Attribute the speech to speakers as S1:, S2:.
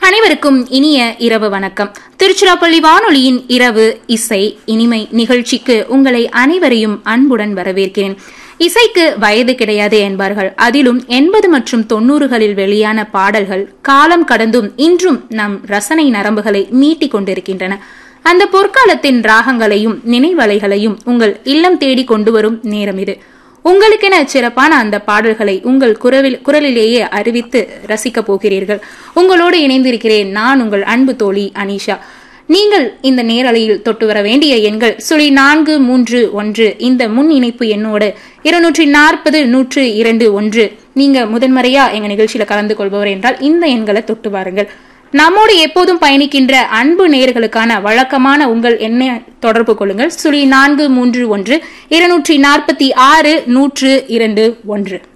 S1: அனைவருக்கும் இனிய இரவு வணக்கம் திருச்சிராப்பள்ளி வானொலியின் இரவு இசை இனிமை நிகழ்ச்சிக்கு உங்களை அனைவரையும் அன்புடன் வரவேற்கிறேன் இசைக்கு வயது கிடையாது என்பார்கள் அதிலும் எண்பது மற்றும் தொன்னூறுகளில் வெளியான பாடல்கள் காலம் கடந்தும் இன்றும் நம் ரசனை நரம்புகளை மீட்டிக் கொண்டிருக்கின்றன அந்த பொற்காலத்தின் ராகங்களையும் நினைவலைகளையும் உங்கள் இல்லம் தேடி கொண்டு வரும் நேரம் இது உங்களுக்கென சிறப்பான அந்த பாடல்களை உங்கள் குரவில் குரலிலேயே அறிவித்து ரசிக்க போகிறீர்கள் உங்களோடு இணைந்திருக்கிறேன் நான் உங்கள் அன்பு தோழி அனிஷா நீங்கள் இந்த நேரலையில் தொட்டு வர வேண்டிய எண்கள் சுழி நான்கு மூன்று ஒன்று இந்த முன் இணைப்பு எண்ணோடு இருநூற்றி நாற்பது நூற்று இரண்டு ஒன்று நீங்க முதன்முறையா எங்க நிகழ்ச்சியில கலந்து கொள்பவர் என்றால் இந்த எண்களை தொட்டு வாருங்கள் நம்மோடு எப்போதும் பயணிக்கின்ற அன்பு நேயர்களுக்கான வழக்கமான உங்கள் எண்ணை தொடர்பு கொள்ளுங்கள் சுழி நான்கு மூன்று ஒன்று இருநூற்றி நாற்பத்தி ஆறு நூற்று இரண்டு ஒன்று